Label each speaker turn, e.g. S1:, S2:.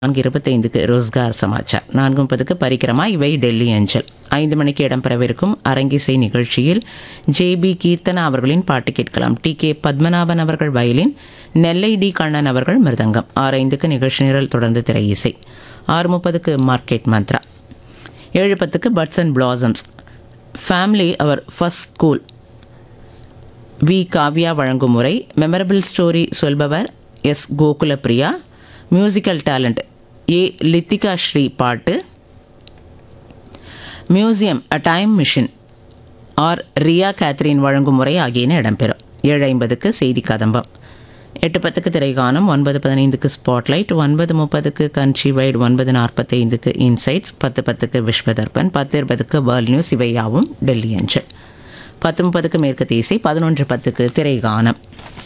S1: நான்கு இருபத்தைந்துக்கு ரோஸ்கார் சமாச்சார் நான்கு முப்பதுக்கு பரிக்கிரமா இவை டெல்லி அஞ்சல் ஐந்து மணிக்கு இடம்பெறவிருக்கும் அரங்கிசை நிகழ்ச்சியில் ஜே பி கீர்த்தனா அவர்களின் பாட்டு கேட்கலாம் டி கே பத்மநாபன் அவர்கள் வயலின் நெல்லை டி கண்ணன் அவர்கள் மிருதங்கம் ஆறு ஐந்துக்கு நிகழ்ச்சி நிரல் தொடர்ந்து திரை இசை ஆறு முப்பதுக்கு மார்க்கெட் மந்த்ரா ஏழு பத்துக்கு பட்ஸ் அண்ட் பிளாசம்ஸ் ஃபேமிலி அவர் ஃபர்ஸ்ட் ஸ்கூல் வி காவ்யா வழங்கும் முறை மெமரபிள் ஸ்டோரி சொல்பவர் S Gokulapriya musical talent A Lithika Sri பாட்டு museum a time machine R Riya Catherine வழங்கும் முறை ஆகியன இடம்பெறும் ஏழு ஐம்பதுக்கு செய்தி கதம்பம் எட்டு பத்துக்கு திரைகானம் ஒன்பது பதினைந்துக்கு ஸ்பாட்லைட் ஒன்பது முப்பதுக்கு கன்ட்ரி வைட் ஒன்பது நாற்பத்தைந்துக்கு இன்சைட்ஸ் பத்து பத்துக்கு விஸ்வதர்பன் பத்து இருபதுக்கு வேர்ல்ட் நியூஸ் இவையாவும் டெல்லி அஞ்சல் பத்து முப்பதுக்கு மேற்கு தேசி பதினொன்று பத்துக்கு திரைகானம்